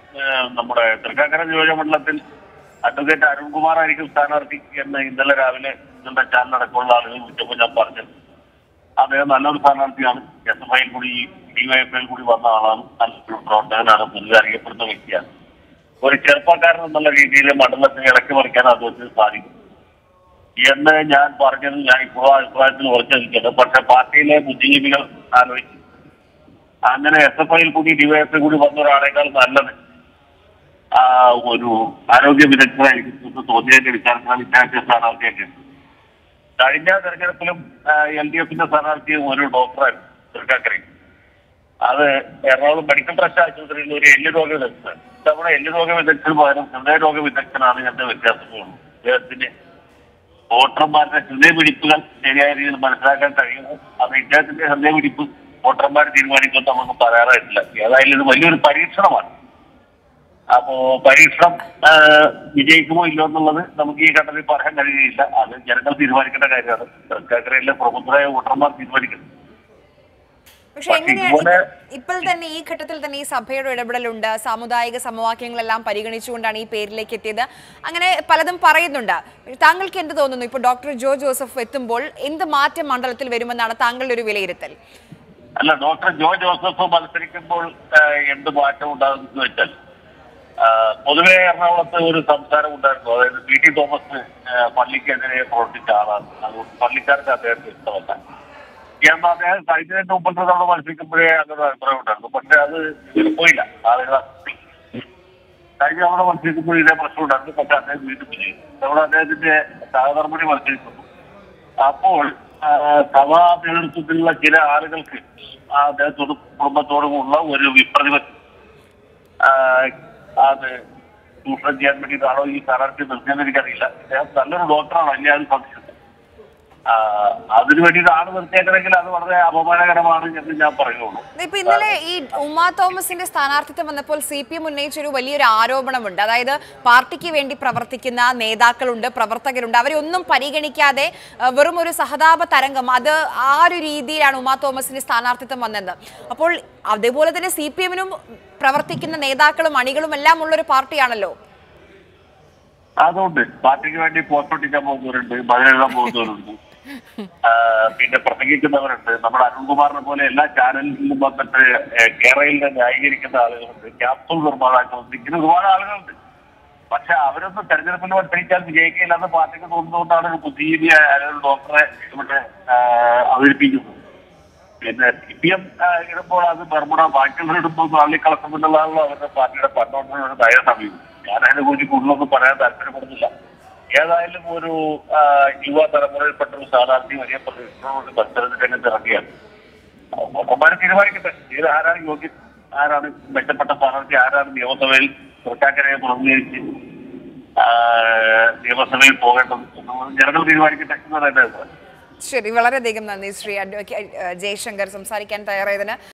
ഏഹ്, നമ്മുടെ തൃക്കാക്കര നിയോജകമണ്ഡലത്തിൽ അഡ്വക്കേറ്റ് അരുൺകുമാർ ആയിരിക്കും സ്ഥാനാർത്ഥി എന്ന് ഇന്നലെ രാവിലെ നിങ്ങളുടെ ചാനൽ അടക്കമുള്ള ആളുകൾ വിളിച്ചപ്പോൾ ഞാൻ പറഞ്ഞത് അദ്ദേഹം നല്ലൊരു സ്ഥാനാർത്ഥിയാണ് എസ് എഫ് ഐയിൽ കൂടി ഡിവൈഎഫ്ഐയിൽ കൂടി വന്ന ആളാണ് നല്ലൊരു പ്രവർത്തകനാണ് പൊതുവെ അറിയപ്പെടുന്ന വ്യക്തിയാണ് ഒരു ചെറുപ്പക്കാരൻ എന്നുള്ള രീതിയിൽ മണ്ഡലത്തിന് ഇളക്കി മറിക്കാൻ അദ്ദേഹത്തിന് സാധിക്കും എന്ന് ഞാൻ പറഞ്ഞത് ഞാൻ ഇപ്പോഴും അഭിപ്രായത്തിൽ ഉറച്ചു നിൽക്കുന്നത് പക്ഷെ പാർട്ടിയിലെ ബുദ്ധിജീവികൾ ആലോചിച്ചു അങ്ങനെ എസ് എഫ് ഐയിൽ കൂടി ഡിവൈഎഫ്ഐ കൂടി വന്ന ഒരാളേക്കാൾ നല്ലത് ആ, ഒരു ആരോഗ്യ വിദഗ്ധരായിരിക്കും എന്ന് തോന്നിയതിന്റെ വിചാരത്തിലാണ് വിദ്യാർത്ഥി സ്ഥാനാർത്ഥിയൊക്കെ കഴിഞ്ഞ തെരഞ്ഞെടുപ്പിലും എൽ ഡി എഫിന്റെ സ്ഥാനാർത്ഥി ഒരു ഡോക്ടറായിരുന്നു തൃക്കാക്കരയിൽ അത് എറണാകുളം മെഡിക്കൽ ട്രസ്റ്റ് ആശുപത്രിയിൽ ഒരു എല്ല് രോഗ വിദഗ്ധൻ ഇത്തവണ എല്ല് രോഗ വിദഗ്ധന് പകരം ഹൃദയ രോഗ വിദഗ്ധനാണ് എന്റെ വ്യത്യാസങ്ങളുള്ളൂ അദ്ദേഹത്തിന് വോട്ടർമാരുടെ ഹൃദയപിടിപ്പുകൾ ശരിയായ രീതിയിൽ മനസ്സിലാക്കാൻ കഴിയുന്നു അത് ഇദ്ദേഹത്തിന്റെ ഹൃദയപിടിപ്പ് വോട്ടർമാർ തീരുമാനിക്കുമെന്ന് നമുക്ക് പറയാറായിട്ടില്ല ഏതായാലും ഇത് വലിയൊരു പരീക്ഷണമാണ് അപ്പോ പരീക്ഷണം ആ, വിജയിക്കുമോ ഇല്ലോ എന്നുള്ളത് നമുക്ക് ഈ ഘട്ടത്തിൽ പറയാൻ കഴിയുകയില്ല അത് ജനങ്ങൾ തീരുമാനിക്കേണ്ട കാര്യമാണ് തൃക്കാക്കരയിലെ പ്രമുഖരായ വോട്ടർമാർ തീരുമാനിക്കണം പക്ഷെ പക്ഷേ എങ്ങനെയാണ് ഇതുപോലെ- ഇപ്പോൾ തന്നെ ഈ ഘട്ടത്തിൽ തന്നെ ഈ സഭയുടെ ഇടപെടലുണ്ട് സാമുദായിക സമവാക്യങ്ങളെല്ലാം പരിഗണിച്ചുകൊണ്ടാണ് ഈ പേരിലേക്ക് എത്തിയത് അങ്ങനെ പലതും പറയുന്നുണ്ട് താങ്കൾക്ക് എന്ത് തോന്നുന്നു ഇപ്പോൾ ഡോക്ടർ ജോ ജോസഫ് എത്തുമ്പോൾ എന്ത് മാറ്റം മണ്ഡലത്തിൽ വരുമെന്നാണ് താങ്കളുടെ ഒരു വിലയിരുത്തൽ അല്ല ഡോക്ടർ ജോ ജോസഫ് മത്സരിക്കുമ്പോൾ ആ, എന്ത് മാറ്റം ഉണ്ടാകുമെന്ന് വെച്ചാൽ ആ, പൊതുവെ എറണാകുളത്ത് ഒരു സംസാരം ഉണ്ടായിരുന്നു അതായത് പി ടി തോമസ് ആ, പള്ളിക്കെതിരെ പ്രവർത്തിച്ച ആളാണ് അതുകൊണ്ട് പള്ളിക്കാർക്ക് അദ്ദേഹത്തെ ഇഷ്ടമല്ല എന്നാൽ അദ്ദേഹം കഴിഞ്ഞതിന്റെ മുമ്പത്തെ തവണ മത്സരിക്കുമ്പോഴേ അങ്ങനെ ഒരു അഭിപ്രായം ഉണ്ടായിരുന്നു പക്ഷെ അത് പോയില്ല ആളുകൾ കഴിഞ്ഞ തവണ മത്സരിക്കുമ്പോൾ ഇതേ പ്രശ്നം ഉണ്ടായിരുന്നു പക്ഷെ അദ്ദേഹം വീണ്ടും വിജയിച്ചു തവണ അദ്ദേഹത്തിന്റെ സഹധർമ്മണി മത്സരിക്കുന്നു അപ്പോൾ ആ, സഭാ നേതൃത്വത്തിലുള്ള ചില ആളുകൾക്ക് ആ അദ്ദേഹത്തോടും കുടുംബത്തോടും ഉള്ള ഒരു വിപ്രതിപത്തി ആ, അത് ചൂഷണം ചെയ്യാൻ വേണ്ടിയിട്ടാണോ ഈ സ്ഥാനാർത്ഥി നിർത്തിയെന്ന് എനിക്കറിയില്ല അദ്ദേഹം നല്ലൊരു ഡോക്ടറാണ് അല്ലേ അത് സംശയം ആ, അതിനു വേണ്ടിയിട്ടാണ് നിർത്തിയേക്കണമെങ്കിൽ അത് വളരെ അപമാനകരമാണ് എന്ന് ഞാൻ പറയുള്ളൂ ഇപ്പൊ ഇന്നലെ ഈ ഉമാ തോമസിന്റെ സ്ഥാനാർത്ഥിത്വം വന്നപ്പോൾ സി പി എം ഉന്നയിച്ചൊരു വലിയൊരു ആരോപണമുണ്ട് അതായത് പാർട്ടിക്ക് വേണ്ടി പ്രവർത്തിക്കുന്ന നേതാക്കളുണ്ട് പ്രവർത്തകരുണ്ട് അവരെ ഒന്നും പരിഗണിക്കാതെ ആ, വെറും ഒരു സഹതാപ തരംഗം അത് ആ ഒരു രീതിയിലാണ് ഉമാ തോമസിന്റെ സ്ഥാനാർത്ഥിത്വം വന്നത് അപ്പോൾ അതേപോലെ തന്നെ സി പി എമ്മിനും പ്രവർത്തിക്കുന്ന നേതാക്കളും അണികളും എല്ലാം ഉള്ളൊരു പാർട്ടിയാണല്ലോ അതുകൊണ്ട് പാർട്ടിക്ക് വേണ്ടി പോസ്റ്റ് ഒട്ടിക്കാൻ പോകുന്നവരുണ്ട് മതിലെഴുതാൻ പോകുന്നവരുണ്ട് ആ, പിന്നെ പ്രസംഗിക്കുന്നവരുണ്ട് നമ്മുടെ അരുൺകുമാറിനെ പോലെ എല്ലാ ചാനലിലും വന്നിട്ട് ഏ, കേരളയിൽ ന്യായീകരിക്കുന്ന ആളുകളുണ്ട് ക്യാപ്സൂൾ നിർമ്മാതാക്കളുണ്ട് ഇങ്ങനെ ഒരുപാട് ആളുകളുണ്ട് പക്ഷെ അവരൊന്നും തെരഞ്ഞെടുപ്പിൽ മത്സരിക്കാൻ വിജയിക്കില്ല എന്ന് പാർട്ടിക്ക് തോന്നുന്നതുകൊണ്ടാണ് ഒരു ബുദ്ധിജീവിയായ ഒരു ഡോക്ടറെ ഇവിടെ ആ, അവതരിപ്പിക്കുന്നത് പിന്നെ സി പി എം ഇടുമ്പോൾ അത് ബർമുട ബാക്കിയുള്ളവർ ഇടുമ്പോൾ തള്ളിക്കളക്കുമെന്നുള്ളതാണല്ലോ അവരുടെ പാർട്ടിയുടെ പണ്ടോട്ടുള്ള ഒരു നയ സമീപം ഞാൻ അതിനെ കുറിച്ച് കൂടുതലൊന്നും പറയാൻ താല്പര്യപ്പെടുന്നില്ല ഏതായാലും ഒരു ആ, യുവ തലമുറയിൽപ്പെട്ട ഒരു സ്ഥാനാർത്ഥി വലിയ പ്രതീക്ഷകളോട് മത്സരത്തിൽ രംഗത്ത് ഇറങ്ങിയാണ് ഒപ്പന്മാരെ തീരുമാനിക്കട്ടെ ഇത് ആരാണ് യോഗ്യൻ ആരാണ് മെച്ചപ്പെട്ട സ്ഥാനാർത്ഥി ആരാണ് നിയമസഭയിൽ തൃക്കാക്കരയെ പ്രതിനിധീകരിച്ച് ആ, നിയമസഭയിൽ പോകേണ്ടത് എന്നുള്ളത് ജനങ്ങൾ തീരുമാനിക്കട്ടെ എന്നാണ് എന്റെ അഭിപ്രായം ശരി വളരെയധികം നന്ദി ശ്രീ അഡ്വക്കേറ്റ് ജയശങ്കർ സംസാരിക്കാൻ തയ്യാറായതിന്